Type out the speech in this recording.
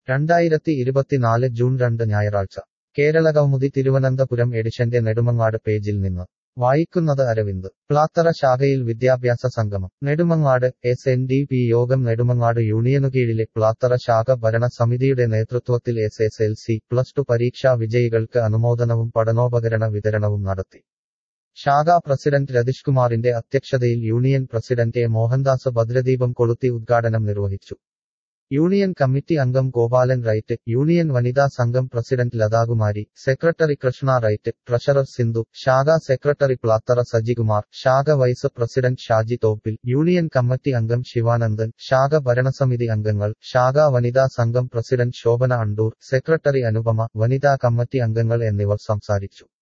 രണ്ടായിരത്തി ഇരുപത്തിനാല് ജൂൺ രണ്ട് ഞായറാഴ്ച കേരളകൗമുദി തിരുവനന്തപുരം എഡിഷന്റെ നെടുമങ്ങാട് പേജിൽ നിന്ന് വായിക്കുന്നത് അരവിന്ദ് പ്ലാത്തറ ശാഖയിൽ വിദ്യാഭ്യാസ സംഗമം Nedumangad S N D P യോഗം നെടുമങ്ങാട് യൂണിയനുകീഴിലെ പ്ലാത്തറ ശാഖ ഭരണ സമിതിയുടെ നേതൃത്വത്തിൽ S S L C plus two പരീക്ഷാ വിജയികൾക്ക് അനുമോദനവും പഠനോപകരണ വിതരണവും നടത്തി ശാഖാ പ്രസിഡന്റ് രതീഷ് കുമാറിന്റെ അധ്യക്ഷതയിൽ യൂണിയൻ പ്രസിഡന്റ് എ മോഹൻദാസ് ഭദ്രദീപം കൊളുത്തി ഉദ്ഘാടനം നിർവഹിച്ചു യൂണിയൻ കമ്മിറ്റി അംഗം ഗോപാലൻ റൈറ്റ് യൂണിയൻ വനിതാ സംഘം president Lathakumari secretary Krishna right treasurer Sindhu ശാഖാ സെക്രട്ടറി പ്ലാത്തറ സജികുമാർ ശാഖ vice president Shaji Thoppil union committee അംഗം ശിവാനന്ദൻ ശാഖ ഭരണസമിതി അംഗങ്ങൾ ശാഖാ വനിതാ സംഘം പ്രസിഡന്റ് ശോഭന അണ്ടൂർ സെക്രട്ടറി അനുപമ വനിതാ കമ്മിറ്റി അംഗങ്ങൾ എന്നിവർ സംസാരിച്ചു